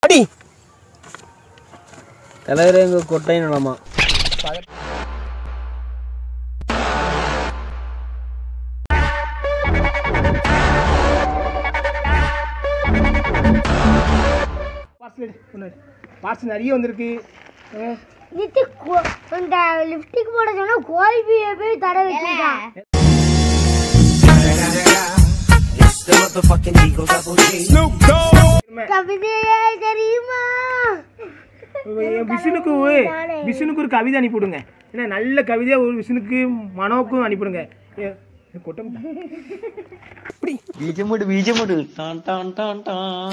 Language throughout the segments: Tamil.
அடி தலைவரே எங்க கொட்டை நிலமா பார்சல் ஒன்று பார்சல் நிறைய வந்திருக்கு அஹ், இதுக்கு கோ- இந்த லிப்டிக் போட சொன்னா கோல்பியை போய் தடை வச்சிருக்கான் கவிதையே தெரியுமா என் விஷ்ணுக்கு விஷ்ணுக்கு ஒரு கவிதை அனுப்பிவிடுங்க ஏன்னா நல்ல கவிதையாக ஒரு விஷ்ணுக்கு மனோக்கும் அனுப்பிவிடுங்க ஏ, கொட்டம் இப்படி ബീജമുട് ബീജമുട് ടാൻ ടാൻ ടാൻ ടാൻ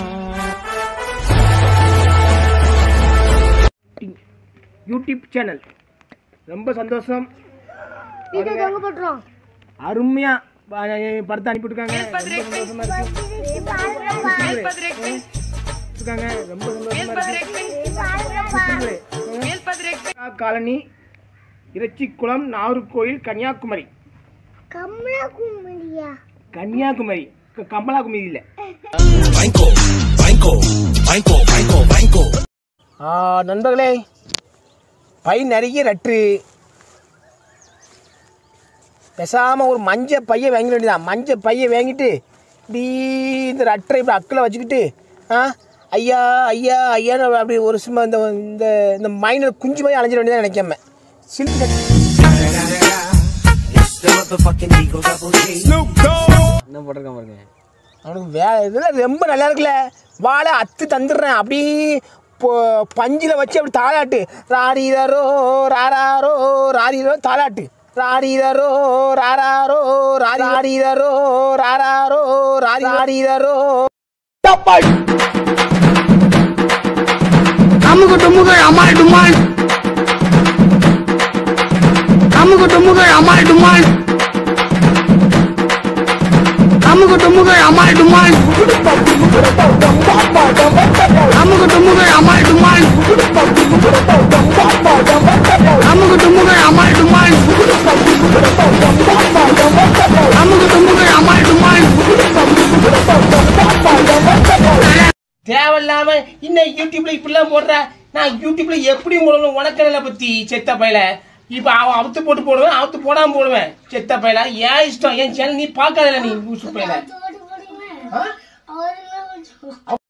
யூடியூப் சேனல் ரொம்ப சந்தோஷம் இது தொங்க போட்டுரும் அருமையாக படத்தை அனுப்பிவிட்டுருக்காங்க ரொம்ப சந்தோஷமா இருக்கு இருக்காங்க ரொம்ப சந்தோஷமா இருக்கு காலனி இறைச்சிக்குளம் நாகர்கோயில் கன்னியாகுமரி கமலகுமரியா கன்னியாகுமரி க- கமலாகுமரி இல்லை ஆ, நண்பர்களே பை நிறைய ரட்டு பேசாமல் ஒரு மஞ்ச பையை வாங்கிட வேண்டியதான் மஞ்ச பையை வாங்கிட்டு இப்படி இந்த ரட்டரை இப்படி அக்கில் வச்சுக்கிட்டு ஆ ஐயா ஐயா ஐயான்னு அப்படி ஒரு சும்மா இந்த இந்த இந்த மைண்டில் குஞ்சு மாதிரி அலைஞ்சிட வேண்டியதான் நினைக்காம சில்லு என்ன போட்டிருக்கான் பாருங்க அவனுக்கு வே இதெல்லாம் ரொம்ப நல்லா இருக்குல்ல வாழை அத்து தந்துடுறேன் அப்படி பொ- பஞ்சில் வச்சு அப்படி தாளாட்டு ராரீரோ ராராரோ ராரீரோ தாளாட்டு ராரீரோ ராராரோ ராரீரோ ராராரோ ராரீரோ அமுகு டுமுகள் அமால் டுமால் அமுகு டுமுகள் அமால் டுமால் அமுகு டுமுகள் அமால் டுமால் அமுகு டுமுகள் அமால் டுமால் அமுகு டுமுகள் அமால் டுமால் அமுகு டுமுகள் அமால் டுமால் தேவையில்லாம இன்னும் யூடியூப்ல இப்படிலாம் போடுற நான் யூடியூப்ல எப்படி போடணும் உனக்கடலை பத்தி செத்த பையல இப்ப அவன் அவுத்து போட்டு போடுவேன் அவுத்து போடாம போடுவேன் செத்த பையல ஏன் இஷ்டம் என் சேனல் நீ பார்க்காதல நீ லூசு பையல ஆ?